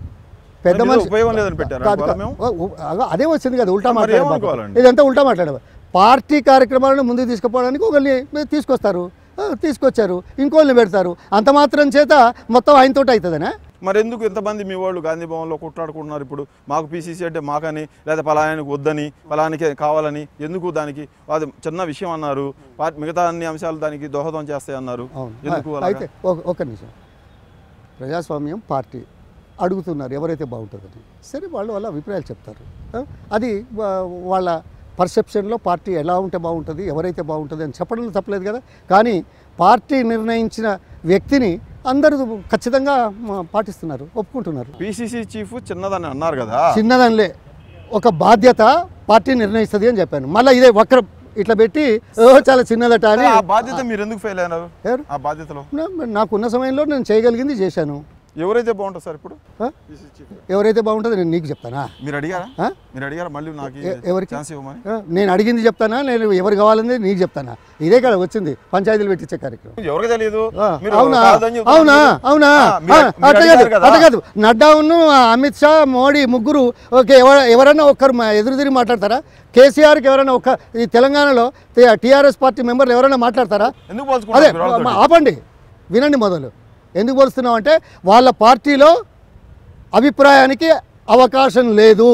పెద్ద దాని మీద మనిషి ఉపయోగం లేదని పెట్టారా కాదు, అనుకోవాలా కాదు. మేము? ఓ, ఓ, అగో అదే వచ్చింది కదా ఉల్టా మరి మాట్లాడే ఏమనుకోవాలండి? ఇదంతా ఉల్టా మాట్లాడే పార్టీ కార్యక్రమాలను ముందుకు తీసుకుపోవడానికి ఒకరిని తీసుకొస్తారు ఆ, తీసుకొచ్చారు ఇంకోళ్ళని పెడతారు అంత మాత్రం చేత మొత్తం ఆయనతోటి అవుతుందనే మరి ఎందుకు ఎంతమంది మీ వాళ్ళు గాంధీ భవన్లో కొట్లాడుకుంటున్నారు ఇప్పుడు మాకు పీసీసీ అంటే మాకని లేదా పలానానికి వద్దని పలానికి కావాలని ఎందుకు దానికి అది చిన్న విషయం అన్నారు పార్టీ మిగతా అన్ని అంశాలు దానికి దోహదం చేస్తాయి అన్నారు అవును ఎందుకు ఆ, అలాగా? అయితే ఒక- ఒక నిమిషం ప్రజాస్వామ్యం పార్టీ అడుగుతున్నారు ఎవరైతే బాగుంటుందని సరే వాళ్ళు వాళ్ళ అభిప్రాయాలు చెప్తారు ఆ, అది వా- వాళ్ళ పర్సెప్షన్లో పార్టీ ఎలా ఉంటే బాగుంటుంది ఎవరైతే బాగుంటుంది అని చెప్పడంలో తప్పలేదు కదా కానీ పార్టీ నిర్ణయించిన వ్యక్తిని అందరూ ఖచ్చితంగా మ, పాటిస్తున్నారు ఒప్పుకుంటున్నారు పీసీసీ చీఫ్ చిన్నదని అన్నారు కదా చిన్నదనిలే ఒక బాధ్యత పార్టీ నిర్ణయిస్తుంది అని చెప్పాను మళ్ళీ ఇదే వక్ర ఇట్లా పెట్టి ఓ చాలా చిన్నదట అని ఆ బాధ్యత మీరు ఎందుకు ఫెయిల్ అయినారు ఎవరు? ఆ బాధ్యతలో నా- నాకున్న సమయంలో నేను చేయగలిగింది చేశాను ఎవరైతే బాగుంటుంది సార్ ఇప్పుడు ఆ? ఎవరైతే బాగుంటుందో నేను నీకు చెప్తానా మీరు అడిగారా ఆ? మీరు అడిగారా మళ్ళీ నాకు ఎ- ఎవరికి? ఛాన్స్ ఇవ్వమని ఆ? నేను అడిగింది చెప్తానా నేను ఎవరు కావాలని నీకు చెప్తానా ఇదే కదా వచ్చింది పంచాయతీలు పెట్టించే కార్యక్రమం ఎవరికి తెలియదు ఆ, మీరు అవునా కాదని చెప్తున్నారు అవునా మీరు. అవునా ఆ, మీరు- ఆ, మీరు అట్లా అడిగారు కాదు కదా. అట్లా కాదు నడ్డాను అమిత్ షా మోడీ ముగ్గురు ఓకే ఎవర ఎవరన్నా ఒక్కరు మా ఎదురు తిరిగి మాట్లాడతారా కేసీఆర్కి ఎవరైనా ఒక్క ఈ తెలంగాణలో టీఆర్ఎస్ పార్టీ మెంబర్లు ఎవరైనా మాట్లాడతారా ఎందుకు అదే పోల్చుకుంటారు మీరు వాళ్ళతోటి? మా- ఆపండి వినండి మొదలు ఎందుకు పోలుస్తున్నాం అంటే వాళ్ళ పార్టీలో అభిప్రాయానికి అవకాశం లేదు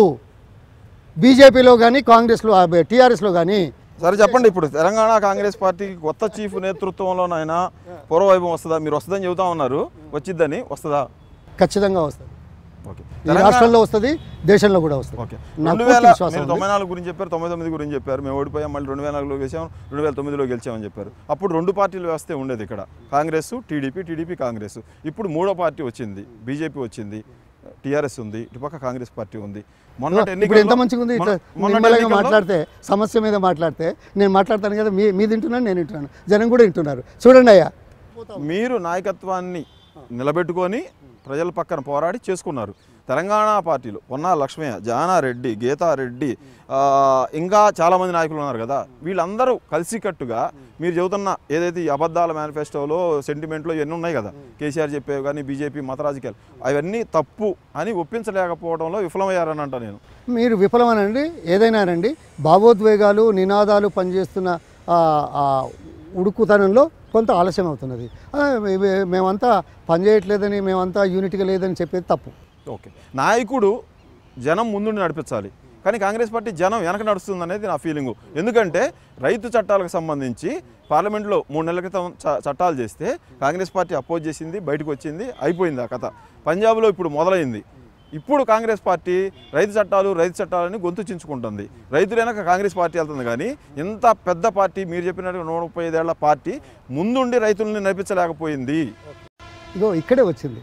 బీజేపీలో కానీ కాంగ్రెస్లో టీఆర్ఎస్లో కానీ సరే చెప్పండి ఇప్పుడు తెలంగాణ కాంగ్రెస్ పార్టీకి కొత్త చీఫ్ నేతృత్వంలోనైనా పూర్వవైభవం వస్తుందా మీరు వస్తుందని చెబుతా ఉన్నారు వచ్చిద్దని వస్తుందా ఖచ్చితంగా వస్తుంది ఓకే ఈ రాష్ట్రంలో వస్తుంది దేశంలో కూడా వస్తుంది ఓకే నాకు రెండు పూర్తి వేల విశ్వాసం మీరు ఉంది. తొంభై నాలుగు గురించి చెప్పారు తొంభై తొమ్మిది గురించి చెప్పారు మేము ఓడిపోయాం మళ్ళీ రెండు వేల నాలుగులో గెలిచాం రెండు వేల తొమ్మిదిలో గెలిచామని చెప్పారు అప్పుడు రెండు పార్టీలు వ్యవస్థే ఉండేది ఇక్కడ కాంగ్రెస్ టీడీపీ టీడీపీ కాంగ్రెస్ ఇప్పుడు మూడో పార్టీ వచ్చింది బీజేపీ వచ్చింది టీఆర్ఎస్ ఉంది ఇటుపక్క కాంగ్రెస్ పార్టీ ఉంది మొన్నటి ఇప్పుడు ఎంత ఎన్నికల్లో- మంచిగా ఉంది ఇట్లా మొన్న- మొన్నటి నిమ్మలంగా ఎన్నికల్లో- మాట్లాడితే సమస్య మీద మాట్లాడితే నేను మాట్లాడతాను కదా మీ మీ తింటున్నాను నేను వింటున్నాను జనం కూడా వింటున్నారు చూడండి అయ్యా మీరు నాయకత్వాన్ని నిలబెట్టుకొని ప్రజల పక్కన పోరాడి చేసుకున్నారు తెలంగాణ పార్టీలు పొన్నా లక్ష్మయ్య జానారెడ్డి గీతారెడ్డి ఆ, ఇంకా చాలామంది నాయకులు ఉన్నారు కదా వీళ్ళందరూ కలిసికట్టుగా మీరు చెబుతున్న ఏదైతే ఈ అబద్ధాల మేనిఫెస్టోలో సెంటిమెంట్లో ఇవన్నీ ఉన్నాయి కదా కేసీఆర్ చెప్పేవి కానీ బీజేపీ మత రాజకీయాలు అవన్నీ తప్పు అని ఒప్పించలేకపోవడంలో విఫలమయ్యారని అంట నేను మీరు విఫలమనండి ఏదైనానండి భావోద్వేగాలు నినాదాలు పనిచేస్తున్న ఆ, ఆ ఉడుకుతనంలో కొంత ఆలస్యం అవుతున్నది ఆ, మే- మేమంతా పనిచేయట్లేదని మేమంతా యూనిట్గా లేదని చెప్పేది తప్పు ఓకే నాయకుడు జనం ముందుండి నడిపించాలి కానీ కాంగ్రెస్ పార్టీ జనం వెనక నడుస్తుంది అనేది నా ఫీలింగు ఎందుకంటే రైతు చట్టాలకు సంబంధించి పార్లమెంట్లో మూడు నెలల క్రితం చ- చట్టాలు చేస్తే కాంగ్రెస్ పార్టీ అపోజ్ చేసింది బయటకు వచ్చింది అయిపోయింది ఆ కథ పంజాబ్లో ఇప్పుడు మొదలైంది ఇప్పుడు కాంగ్రెస్ పార్టీ రైతు చట్టాలు రైతు చట్టాలని గొంతు చించుకుంటుంది రైతులు వెనక కాంగ్రెస్ పార్టీ వెళ్తుంది కానీ ఇంత పెద్ద పార్టీ మీరు చెప్పినట్టుగా నూట ముప్పై ఐదేళ్ల పార్టీ ముందుండి రైతుల్ని నడిపించలేకపోయింది ఇగో ఇక్కడే వచ్చింది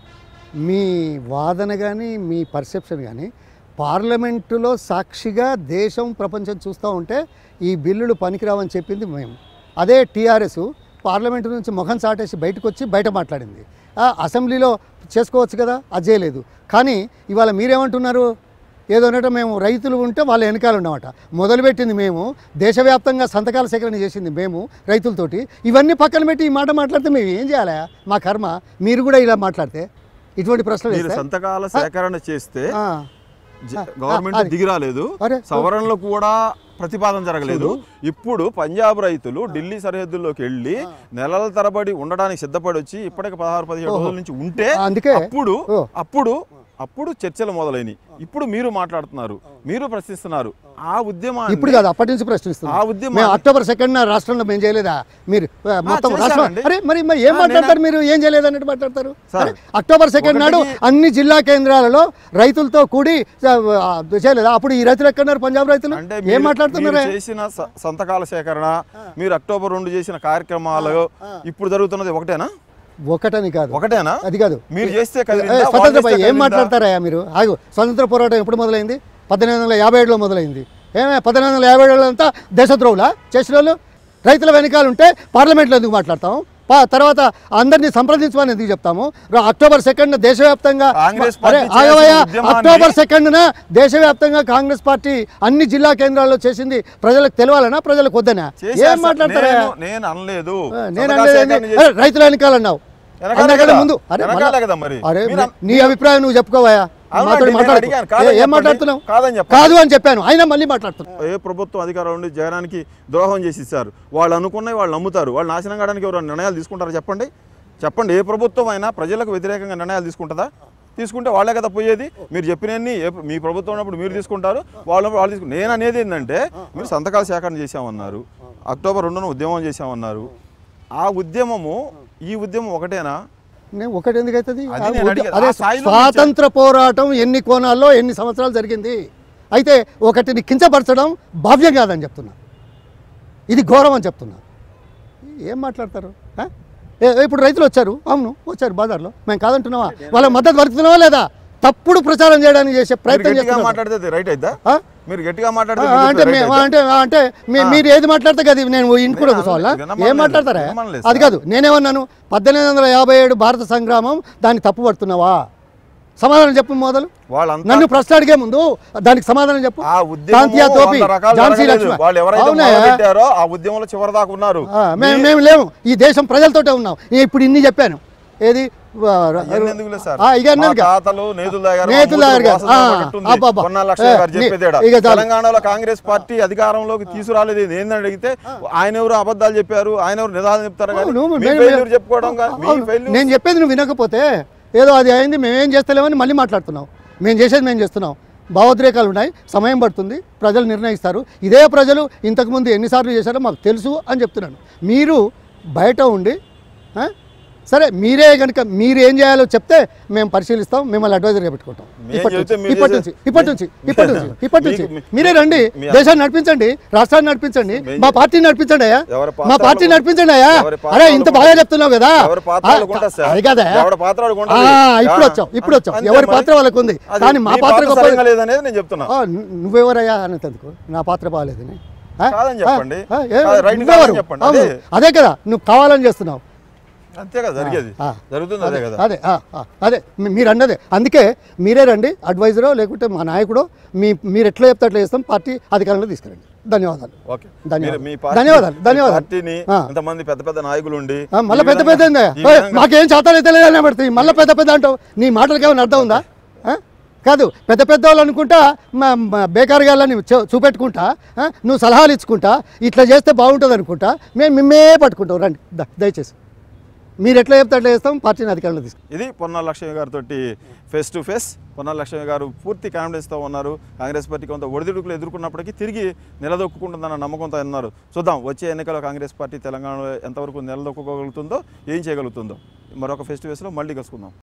మీ వాదన కానీ మీ పర్సెప్షన్ కానీ పార్లమెంటులో సాక్షిగా దేశం ప్రపంచం చూస్తూ ఉంటే ఈ బిల్లులు పనికిరావని చెప్పింది మేము అదే టీఆర్ఎస్ పార్లమెంటు నుంచి ముఖం చాటేసి బయటకు వచ్చి బయట మాట్లాడింది ఆ, అసెంబ్లీలో చేసుకోవచ్చు కదా అది చేయలేదు కానీ ఇవాళ మీరేమంటున్నారు ఏదో అన్నట్టు మేము రైతులు ఉంటే వాళ్ళ వెనకాల ఉన్నామట మొదలుపెట్టింది మేము దేశవ్యాప్తంగా సంతకాల సేకరణ చేసింది మేము రైతులతోటి ఇవన్నీ పక్కన పెట్టి ఈ మాట మాట్లాడితే మేము ఏం చేయాలా మా కర్మ మీరు కూడా ఇలా మాట్లాడితే ఇటువంటి ప్రశ్నలు మీరు వేస్తే సంతకాల సేకరణ చేస్తే ఆ, జ- ఆ, గవర్నమెంట్ అది. దిగిరాలేదు అరే సవరణలో కూడా ప్రతిపాదన జరగలేదు ఇప్పుడు పంజాబ్ రైతులు ఢిల్లీ సరిహద్దుల్లోకి వెళ్ళి నెలల తరబడి ఉండడానికి సిద్ధపడి వచ్చి ఇప్పటికి పదహారు పదిహేడు రోజుల నుంచి ఉంటే అందుకే అప్పుడు ఓ. అప్పుడు అప్పుడు చర్చలు మొదలైనవి ఇప్పుడు మీరు మాట్లాడుతున్నారు మీరు ప్రశ్నిస్తున్నారు ఆ ఉద్యమాన్ని ఇప్పుడు కాదు అప్పటి నుంచి ఆ ప్రశ్నిస్తున్నాం ఉద్యమం మేము అక్టోబర్ సెకండ్ రాష్ట్రంలో మేము చేయలేదా మీరు ఆ, మొత్తం రాష్ట్రం చేశామండి. అరే మరి మరి ఏం ఆ, మాట్లాడతారు మీరు ఏం చేయలేదు అన్నట్టు మాట్లాడతారు సార్, అరే, అక్టోబర్ సెకండ్ నాడు ఒకటి- అన్ని జిల్లా కేంద్రాలలో రైతులతో కూడి ఆ, ఆ, చేయలేదా అప్పుడు ఈ రైతులు ఎక్కడున్నారు పంజాబ్ రైతులు అంటే ఏం మీరు- మాట్లాడుతున్నారా మీరు చేసిన స- సంతకాల సేకరణ మీరు అక్టోబర్ రెండు చేసిన కార్యక్రమాలు ఇప్పుడు జరుగుతున్నది ఒకటేనా ఒకటని కాదు ఒకటేనా అది కాదు మీరు చేస్తే ఏ, కదిలిందా? స్వతంత్ర వాళ్ళు భయ చేస్తే ఏం కదిలిందా? మాట్లాడతారా మీరు ఆగు స్వతంత్ర పోరాటం ఎప్పుడు మొదలైంది పద్దెనిమిది వందల యాభై ఏడులో మొదలైంది ఏమే పద్దెనిమిది వందల యాభై ఏడులో అంతా దేశద్రోహులా చేసిన వాళ్ళు రైతుల వెనకాల ఉంటే పార్లమెంట్లో ఎందుకు మాట్లాడతాం పా- తర్వాత అందరినీ సంప్రదించమని ఎందుకు చెప్తాము రా- అక్టోబర్ సెకండ్ దేశవ్యాప్తంగా కాంగ్రెస్ అరే పార్టీ ఆగవయ్య చేసిన ఉద్యమాన్ని- అక్టోబర్ సెకండ్న దేశవ్యాప్తంగా కాంగ్రెస్ పార్టీ అన్ని జిల్లా కేంద్రాల్లో చేసింది ప్రజలకు తెలవాలనా ప్రజలకు వద్దనా చేశారు ఏం సార్. మాట్లాడతారా నేను- నేను అనలేదు ఆ, నేను సంతకాల అనేది సేకరణ ఏంది? అరే, చేసి- రైతుల వెనకాల అన్నావు వెనకాలే అందరికంటే కదా. ముందు అరే వెనకాలే మన- కదా మరి. అరే మీరు అన్- నీ అభిప్రాయం నువ్వు చెప్పుకోవా అవునండి, మాతో నేను మాట్లాడు అడిగాను. కాదని ఏం చెప్పండి. మాట్లాడుతున్నావు కాదని చెప్పండి. కాదు అని చెప్పాను అయినా మళ్ళీ మాట్లాడుతున్నావు ఏ ప్రభుత్వం అధికారం ఉండి జగనానికి ద్రోహం చేసి ఇస్తారు వాళ్ళు అనుకున్నవి వాళ్ళు నమ్ముతారు వాళ్ళు నాశనం కావడానికి ఎవరు నిర్ణయాలు తీసుకుంటారా చెప్పండి చెప్పండి ఏ ప్రభుత్వం అయినా ప్రజలకు వ్యతిరేకంగా నిర్ణయాలు తీసుకుంటుందా తీసుకుంటే వాళ్ళే కదా పోయేది మీరు చెప్పినన్ని ఏ మీ ప్రభుత్వం ఉన్నప్పుడు మీరు తీసుకుంటారు వాళ్ళు వాళ్ళు తీసుకుంటారు నేను అనేది ఏంటంటే మీరు సంతకాల సేకరణ చేశామన్నారు అక్టోబర్ రెండున ఉద్యమం చేశామన్నారు ఆ ఉద్యమము ఈ ఉద్యమం ఒకటేనా నేను ఒకటి ఎందుకు అవుతుంది అది ఆ నేను వద్దు. అడిగేది. అదే ఆ స్థాయిలో స్వాతంత్ర పోరాటం ఎన్ని కోణాల్లో ఎన్ని సంవత్సరాలు జరిగింది అయితే ఒకటిని కించపరచడం భావ్యం కాదని చెప్తున్నా ఇది ఘోరం అని చెప్తున్నా ఏం మాట్లాడతారు ఆ? ఏ- ఇప్పుడు రైతులు వచ్చారు అవును వచ్చారు బజార్లో మేము కాదంటున్నావా వాళ్ళ మద్దతు పలుకుతున్నావా లేదా తప్పుడు ప్రచారం చేయడానికి చేసే మీరు ప్రయత్నం గట్టిగా చేస్తున్నారు మాట్లాడితే అది రైట్ అయిద్దా ఆ? మీరు గట్టిగా మాట్లాడితే ఆ, మీరు అంటే చెప్పేది మే- right అయిద్దా? అంటే అంటే మీ- ఆ. మీరు ఏది మాట్లాడితే కదా నేను ఇంటి కూడా నేను కూర్చోవాలా వినమనలేదు, ఏం మాట్లాడతారా వినమనలేదు అది కాదు నేనేమన్నాను పద్దెనిమిది వందల యాభై ఏడు భారత సంగ్రామం దాన్ని తప్పు పడుతున్నావా సమాధానం చెప్పు మొదలు వాళ్ళంతా నన్ను ప్రశ్న అడిగే ముందు దానికి సమాధానం చెప్పు ఆ ఉద్యమం కాంతియా తోపి వంద రకాలు ఝాన్సీ జరగలేదు. లక్ష్మణ్ వాళ్ళు ఎవరైతే అవునయ్యా. మొదలుపెట్టారో ఆ ఉద్యమంలో చివరి దాకా ఉన్నారు ఆ, మేము మేము లేము ఈ దేశం ప్రజలతోటే ఉన్నాం నేను ఇప్పుడు ఇన్ని చెప్పాను ఏది ఆ, అవన్నీ ఎందుకు లేదు సార్? ఆ, ఇక అన్నాను మా కదా. తాతలు నేతులు తాగారు, నేతులు మా తాగారు మూతులు కదా. వాసన ఆ, పట్టుంది. అబ్బబ్బా. కొన్నాళ్ళ లక్ష్మయ్య గారు ఏ, చెప్పేదేడా. ఇక చాలు. తెలంగాణలో కాంగ్రెస్ పార్టీ అధికారంలోకి తీసుకురాలేదు ఇది ఏందని అడిగితే ఆయన ఎవరు అబద్ధాలు చెప్పారు ఆయన ఎవరు నిదానం చెప్తారు కానీ నువ్వు మీ మేము- failure చెప్పుకోవడం కానీ మీ అవును. failure- నేను చెప్పేది నువ్వు వినకపోతే ఏదో అది అయింది మేమేం చేస్తలేమని మళ్ళీ మాట్లాడుతున్నావు మేము చేసేది మేము చేస్తున్నాం భావోద్రేకాలు ఉన్నాయి సమయం పడుతుంది ప్రజలు నిర్ణయిస్తారు ఇదే ప్రజలు ఇంతకుముందు ఎన్నిసార్లు చేశారో మాకు తెలుసు అని చెప్తున్నాను మీరు బయట ఉండి ఆ, సరే మీరే కనుక మీరు ఏం చేయాలో చెప్తే మేము పరిశీలిస్తాం మిమ్మల్ని అడ్వైజర్గా పెట్టుకుంటాం మేము ఇప్పటి చెబితే నుంచి మీరు ఇప్పటి చేసే- నుంచి ఇప్పటి నుంచి ఇప్పటి నుంచి ఇప్పటి నుంచి మీకు- మీరే రండి మీ- దేశాన్ని నడిపించండి రాష్ట్రాన్ని నడిపించండి మేము- మా పార్టీని నడిపించండి అయ్యా ఎవరి మా పాత్రలు- పార్టీ నడిపించండి అయ్యా ఎవరి అరే పాత్రలు ఇంత బాగా చెప్తున్నావు కదా ఎవరి పాత్రలు ఆ, ఉంటుంది సార్. అది కదా ఎవరి పాత్ర వాళ్ళకు ఆ, ఉంటుంది. ఇప్పుడు ఆ, వచ్చావు ఇప్పుడు వచ్చావు అంతే ఎవరి మరి. పాత్ర వాళ్ళకు ఉంది అది కానీ మా మీ పాత్ర గొప్పది. సరిగ్గా లేదనేది నేను చెప్తున్నా ఆ, ను- నువ్వెవరయ్యా అనేందుకు నా పాత్ర బాగాలేదని ఆ? కాదని చెప్పండి. ఆ, ఏ, కాదు, రైట్ నువ్వెవరు? కాదని చెప్పండి. అవును. అదే. అదే కదా నువ్వు కావాలని చేస్తున్నావు అంతే కదా జరిగేది ఆ, జరుగుతుంది అదే కదా అదే ఆ, ఆ, అదే మీ- మీరు అన్నదే అందుకే మీరే రండి అడ్వైజరో లేకుంటే మా నాయకుడో మీ మీరు ఎట్లా చెప్తే అట్లా చేస్తాం పార్టీ అధికారంలో తీసుకురండి ధన్యవాదాలు ఓకే ధన్యవాదాలు. మీరు మీ పార్టీ- ధన్యవాదాలు, మీ ధన్యవాదాలు. పార్టీని ఆ. ఇంతమంది పెద్ద పెద్ద నాయకులు ఉండి ఆ, మళ్ళీ ఈ పెద్ద విధంగా- పెద్ద ఏందా? ఈ ఓయ్, విధంగా- మాకేం చేతనైతే లేదని పడుతుంది మళ్ళీ పెద్ద పెద్ద అంటావు నీ మాటలకి ఏమైనా అర్థం ఉందా ఆ? కాదు పెద్ద పెద్ద వాళ్ళు అనుకుంటా మా మా బేకారుగాళ్ళని చూ- చూపెట్టుకుంటా ఆ? నువ్వు సలహాలు ఇచ్చుకుంటా ఇట్లా చేస్తే బాగుంటుంది అనుకుంటా మేము మిమ్మే పట్టుకుంటాం రండి ద- దయచేసి మీరు ఎట్లా చెప్తే అట్లా చేస్తాం పార్టీని అధికారంలో తీసుకుంటాం ఇది పొన్నాల లక్ష్మి గారితో face to face Ponnala Lakshmi garu పూర్తి కాన్ఫిడెన్స్తో ఉన్నారు కాంగ్రెస్ పార్టీ కొంత ఒడిదుడుకులు ఎదుర్కొన్నప్పటికీ తిరిగి నిలదొక్కుంటుందన్న నమ్మకంతో ఉన్నారు చూద్దాం వచ్చే ఎన్నికల్లో కాంగ్రెస్ పార్టీ తెలంగాణలో ఎంతవరకు నిలదొక్కుకోగలుగుతుందో ఏం చేయగలుగుతుందో మరొక ఫేస్ టు ఫేస్లో మళ్ళీ కలుసుకుందాం